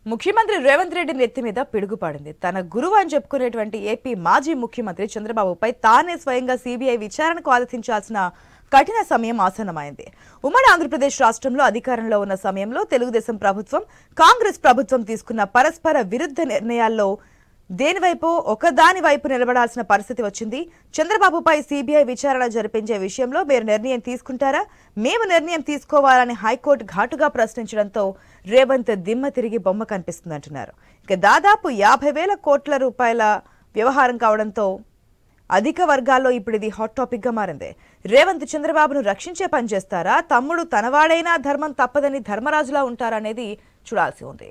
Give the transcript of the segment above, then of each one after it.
ముఖ్యమంత్రి రేవంత్ రెడ్డి నెత్తి మీద పిడుగుపడింది తన గురువు అని చెప్పుకునేటువంటి ఏపీ మాజీ ముఖ్యమంత్రి చంద్రబాబుపై తానే స్వయంగా సీబీఐ విచారణకు ఆదేశించాల్సిన కఠిన సమయం ఆసన్నమైంది ఉమ్మడి ఆంధ్రప్రదేశ్ రాష్ట్రంలో అధికారంలో ఉన్న సమయంలో తెలుగుదేశం ప్రభుత్వం కాంగ్రెస్ ప్రభుత్వం తీసుకున్న పరస్పర విరుద్ధ నిర్ణయాల్లో దేనివైపు ఒకదాని వైపు నిలబడాల్సిన పరిస్థితి వచ్చింది చంద్రబాబుపై సీబీఐ విచారణ జరిపించే విషయంలో మీరు నిర్ణయం తీసుకుంటారా మేము నిర్ణయం తీసుకోవాలని హైకోర్టు ఘాటుగా ప్రశ్నించడంతో రేవంత్ దిమ్మ తిరిగి బొమ్మ కనిపిస్తుందంటున్నారు ఇక దాదాపు యాభై వేల కోట్ల రూపాయల వ్యవహారం కావడంతో అధిక వర్గాల్లో ఇప్పుడు ఇది హాట్ టాపిక్ గా మారింది రేవంత్ చంద్రబాబును రక్షించే పని చేస్తారా తమ్ముడు తనవాడైనా ధర్మం తప్పదని ధర్మరాజులా ఉంటారా అనేది చూడాల్సి ఉంది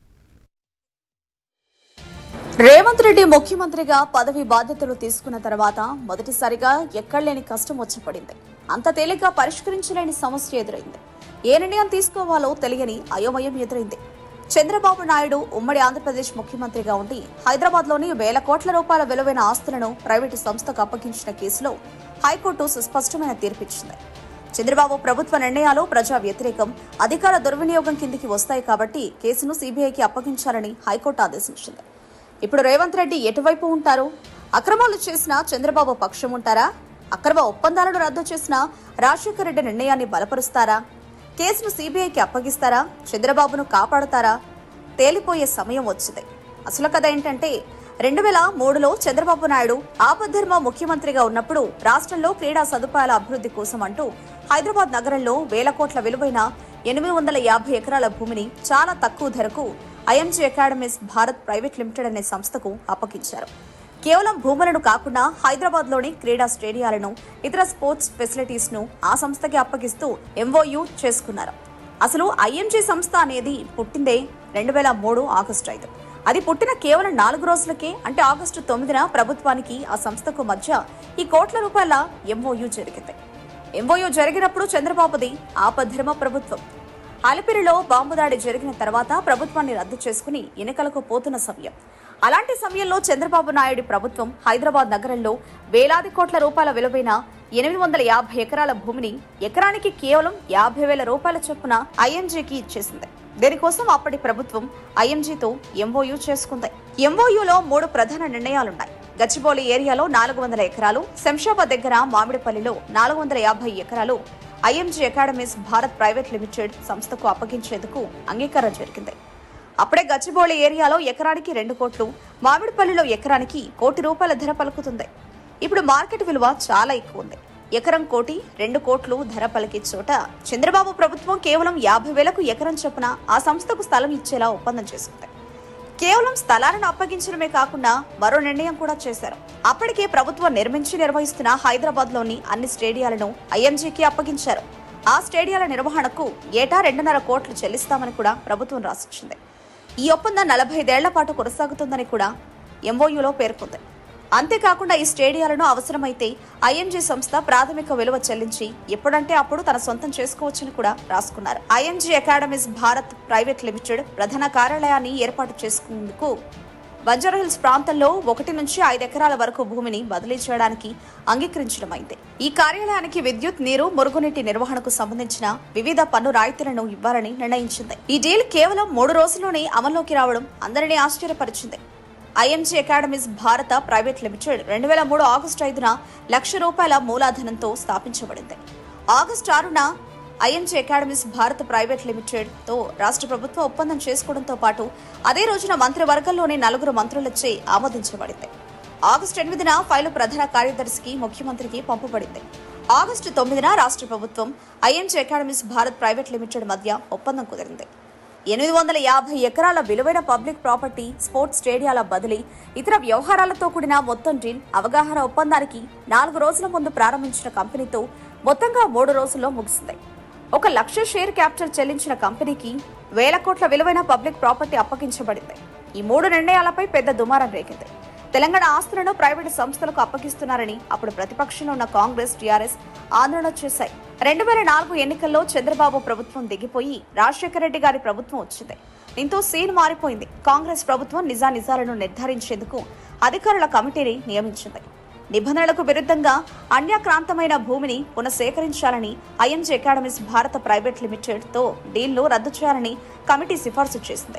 రేవంత్ రెడ్డి ముఖ్యమంత్రిగా పదవి బాధ్యతలు తీసుకున్న తర్వాత మొదటిసారిగా ఎక్కడలేని కష్టం వచ్చి పడింది అంత తేలిగ్గా పరిష్కరించలేని సమస్య ఎదురైంది ఏ నిర్ణయం తీసుకోవాలో తెలియని అయోమయం ఎదురైంది చంద్రబాబు నాయుడు ఉమ్మడి ఆంధ్రప్రదేశ్ ముఖ్యమంత్రిగా ఉండి హైదరాబాద్లోని వేల కోట్ల రూపాయల విలువైన ఆస్తులను ప్రైవేటు సంస్థకు అప్పగించిన కేసులో హైకోర్టు సుస్పష్టమైన తీర్పిచ్చింది చంద్రబాబు ప్రభుత్వ నిర్ణయాలు ప్రజా వ్యతిరేకం అధికార దుర్వినియోగం కిందికి వస్తాయి కాబట్టి కేసును సీబీఐకి అప్పగించాలని హైకోర్టు ఆదేశించింది ఇప్పుడు రేవంత్ రెడ్డి ఎటువైపు ఉంటారు అక్రమాలు చేసిన చంద్రబాబు పక్షం ఉంటారా అక్రమ ఒప్పందాలను రద్దు చేసిన రాజశేఖర రెడ్డి నిర్ణయాన్ని బలపరుస్తారా కేసును సీబీఐకి అప్పగిస్తారా చంద్రబాబును కాపాడుతారా తేలిపోయే సమయం వచ్చింది అసలు కథ ఏంటంటే రెండు వేల మూడులో చంద్రబాబు నాయుడు ఆపద్ధర్మ ముఖ్యమంత్రిగా ఉన్నప్పుడు రాష్ట్రంలో క్రీడా సదుపాయాల అభివృద్ధి కోసం అంటూ హైదరాబాద్ నగరంలో వేల కోట్ల విలువైన ఎనిమిది వందల యాభై ఎకరాల భూమిని చాలా తక్కువ ధరకు IMG Academies Bharat Private Limited అనే సంస్థకు అప్పగించారు కేవలం భూములను కాకుండా హైదరాబాద్ లోని క్రీడా స్టేడియాలను ఇతర స్పోర్ట్స్ ఫెసిలిటీస్ ను ఆ సంస్థకి అప్పగిస్తూ ఎంఓయూ చేసుకున్నారు అసలు ఐఎంజీ సంస్థ అనేది పుట్టిందే రెండు వేల మూడు ఆగస్టు ఐదు అది పుట్టిన కేవలం నాలుగు రోజులకే అంటే ఆగస్టు తొమ్మిదిన ప్రభుత్వానికి ఆ సంస్థకు మధ్య ఈ కోట్ల రూపాయల ఎంఓయూ జరిగింది ఎంఓయూ జరిగినప్పుడు చంద్రబాబుది ఆపధర్మ ప్రభుత్వం అలిపిరిలో బాంబు దాడి జరిగిన తర్వాత ప్రభుత్వాన్ని రద్దు చేసుకుని ఎన్నికలకు పోతున్న సమయం అలాంటి సమయంలో చంద్రబాబు నాయుడు ప్రభుత్వం హైదరాబాద్ నగరంలో వేలాది కోట్ల రూపాయల విలువైన ఎనిమిది వందల యాభై ఎకరాల భూమిని ఎకరానికి కేవలం యాభై వేల రూపాయల చొప్పున ఐఎంజీకి ఇచ్చేసింది దీనికోసం అప్పటి ప్రభుత్వం ఐఎంజీతో ఎంఓయూ చేసుకుంది ఎంఓయూలో మూడు ప్రధాన నిర్ణయాలున్నాయి గచ్చిబౌలి ఏరియాలో నాలుగు వందల ఎకరాలు శంషాబాద్ దగ్గర మామిడిపల్లిలో నాలుగు వందల యాభై ఎకరాలు IMG Academies Bharat Private Limited సంస్థకు అప్పగించేందుకు అంగీకారం జరిగింది అప్పుడే గచ్చిబౌలి ఏరియాలో ఎకరానికి రెండు కోట్లు మామిడిపల్లిలో ఎకరానికి కోటి రూపాయల ధర పలుకుతుంది ఇప్పుడు మార్కెట్ విలువ చాలా ఎక్కువ ఉంది ఎకరం కోటి రెండు కోట్లు ధర పలికే చోట చంద్రబాబు ప్రభుత్వం కేవలం యాభై వేలకు ఎకరం చొప్పున ఆ సంస్థకు స్థలం ఇచ్చేలా ఒప్పందం చేసుకుంది కేవలం స్థలాలను అప్పగించడమే కాకుండా మరో నిర్ణయం కూడా చేశారు అప్పటికే ప్రభుత్వం నిర్మించి నిర్వహిస్తున్న హైదరాబాద్ లోని అన్ని స్టేడియాలను ఐఎంజీకి అప్పగించారు ఆ స్టేడియాల నిర్వహణకు ఏటా రెండున్నర కోట్లు చెల్లిస్తామని కూడా ప్రభుత్వం రాసిచ్చింది ఈ ఒప్పందం నలభై ఐదేళ్ల పాటు కొనసాగుతుందని కూడా ఎంఓయూలో పేర్కొంది అంతేకాకుండా ఈ స్టేడియాలను అవసరమైతే ఐఎంజీ సంస్థ ప్రాథమిక విలువ చెల్లించి ఎప్పుడంటే అప్పుడు తన సొంతం చేసుకోవచ్చని కూడా రాసుకున్నారు IMG Academies Bharat Private Limited ప్రధాన కార్యాలయాన్ని ఏర్పాటు చేసుకునేందుకు బంజారాహిల్స్ ప్రాంతంలో ఒకటి నుంచి ఐదు ఎకరాల వరకు భూమిని బదిలీ చేయడానికి అంగీకరించడమైంది ఈ కార్యాలయానికి విద్యుత్ నీరు మురుగునీటి నిర్వహణకు సంబంధించిన వివిధ పన్ను రాయితీలను ఇవ్వాలని నిర్ణయించింది ఈ డీల్ కేవలం మూడు రోజుల్లోనే అమల్లోకి రావడం అందరినీ ఆశ్చర్యపరిచింది IMG Academies Bharata Private Limited రెండు వేల మూడు ఆగస్టు ఐదున లక్ష రూపాయల మూలాధనంతో స్థాపించబడింది ఆగస్టు ఆరున IMG Academies Bharata Private Limited తో రాష్ట్ర ప్రభుత్వం ఒప్పందం చేసుకోవడంతో పాటు అదే రోజున మంత్రివర్గంలోని నలుగురు మంత్రులచే ఆమోదించబడింది ఆగస్టు ఎనిమిదిన ఫైలు ప్రధాన కార్యదర్శికి ముఖ్యమంత్రికి పంపబడింది ఆగస్టు తొమ్మిదిన రాష్ట్ర ప్రభుత్వం IMG Academies Bharat Private Limited మధ్య ఒప్పందం కుదిరింది ఎనిమిది వందల యాభై ఎకరాల విలువైన పబ్లిక్ ప్రాపర్టీ స్పోర్ట్స్ స్టేడియాల బదిలీ ఇతర వ్యవహారాలతో కూడిన మొత్తం డీల్ అవగాహన ఒప్పందానికి నాలుగు రోజుల ముందు ప్రారంభించిన కంపెనీతో మొత్తంగా మూడు రోజుల్లో ముగిసింది ఒక లక్ష షేర్ క్యాపిటల్ చెల్లించిన కంపెనీకి వేల కోట్ల విలువైన పబ్లిక్ ప్రాపర్టీ అప్పగించబడింది ఈ మూడు నిర్ణయాలపై పెద్ద దుమారం రేగింది తెలంగాణ ఆస్తులను ప్రైవేటు సంస్థలకు అప్పగిస్తున్నారని అప్పుడు ప్రతిపక్షంలో ఉన్న కాంగ్రెస్ టీఆర్ఎస్ ఆందోళన చేశాయి రెండు వేల నాలుగు ఎన్నికల్లో చంద్రబాబు ప్రభుత్వం దిగిపోయి రాజశేఖర రెడ్డి గారి ప్రభుత్వం వచ్చింది దీంతో సీన్ మారిపోయింది కాంగ్రెస్ ప్రభుత్వం నిజానిజాలను నిర్ధారించేందుకు అధికారుల కమిటీని నియమించింది నిబంధనలకు విరుద్ధంగా అన్యాక్రాంతమైన భూమిని పునఃసేకరించాలని IMG Academies Bharata Private Limited తో డీల్ను రద్దు చేయాలని కమిటీ సిఫార్సు చేసింది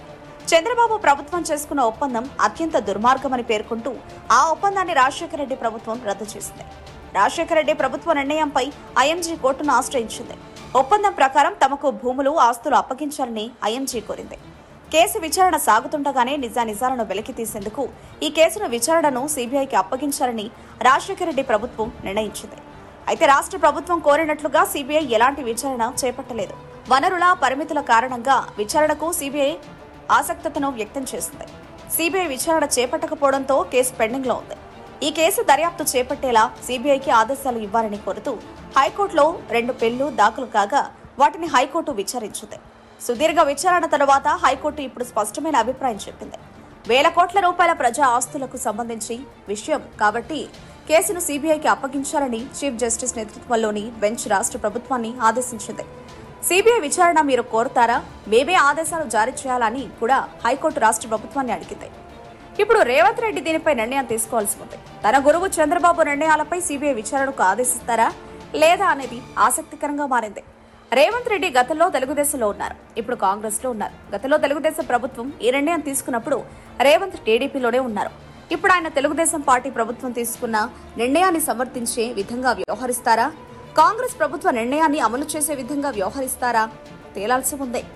చంద్రబాబు ప్రభుత్వం చేసుకున్న ఒప్పందం అత్యంత దుర్మార్గమని పేర్కొంటూ ఆ ఒప్పందాన్ని రాజశేఖర రెడ్డి ప్రభుత్వం రద్దు చేసింది రాజశేఖర రెడ్డి ప్రభుత్వ నిర్ణయంపై ఐఎంజీ కోర్టును ఆశ్రయించింది ఒప్పందం ప్రకారం తమకు భూములు ఆస్తులు అప్పగించాలని ఐఎంజీ కోరింది కేసు విచారణ సాగుతుండగానే నిజానిజాలను వెలికి తీసేందుకు ఈ కేసును విచారణను సీబీఐకి అప్పగించాలని రాజశేఖర రెడ్డి ప్రభుత్వం నిర్ణయించింది అయితే రాష్ట్ర ప్రభుత్వం కోరినట్లుగా సీబీఐ ఎలాంటి విచారణ చేపట్టలేదు వనరుల పరిమితుల కారణంగా విచారణకు సీబీఐ ఆసక్తతను వ్యక్తం చేసింది సీబీఐ విచారణ చేపట్టకపోవడంతో కేసు పెండింగ్ లో ఉంది ఈ కేసు దర్యాప్తు చేపట్టేలా సీబీఐకి ఆదేశాలు ఇవ్వాలని కోరుతూ హైకోర్టులో రెండు పెళ్లు దాఖలు కాగా వాటిని హైకోర్టు విచారించింది సుదీర్ఘ విచారణ తర్వాత హైకోర్టు ఇప్పుడు స్పష్టమైన అభిప్రాయం చెప్పింది వేల కోట్ల రూపాయల ప్రజా ఆస్తులకు సంబంధించి విషయం కాబట్టి కేసును సీబీఐకి అప్పగించాలని చీఫ్ జస్టిస్ నేతృత్వంలోని బెంచ్ రాష్ట్ర ప్రభుత్వాన్ని ఆదేశించింది సిబిఐ విచారణ మీరు కోరుతారా మేమే ఆదేశాలు జారీ చేయాలని కూడా హైకోర్టు రాష్ట్ర ప్రభుత్వాన్ని అడిగింది ఇప్పుడు రేవంత్ రెడ్డి దీనిపై నిర్ణయం తీసుకోవాల్సి ఉంది తన గురువు చంద్రబాబు నిర్ణయాలపై సిబిఐ విచారణకు ఆదేశిస్తారా లేదా అనేది ఆసక్తికరంగా మారింది రేవంత్ రెడ్డి గతంలో తెలుగుదేశంలో ఉన్నారు ఇప్పుడు కాంగ్రెస్ లో ఉన్నారు గతంలో తెలుగుదేశం ప్రభుత్వం ఈ నిర్ణయం తీసుకున్నప్పుడు రేవంత్ టీడీపీలోనే ఉన్నారు ఇప్పుడు ఆయన తెలుగుదేశం పార్టీ ప్రభుత్వం తీసుకున్న నిర్ణయాన్ని సమర్థించే విధంగా వ్యవహరిస్తారా కాంగ్రెస్ ప్రభుత్వ నిర్ణయాన్ని అమలు చేసే విధంగా వ్యవహరిస్తారా తేలాల్సి ఉంది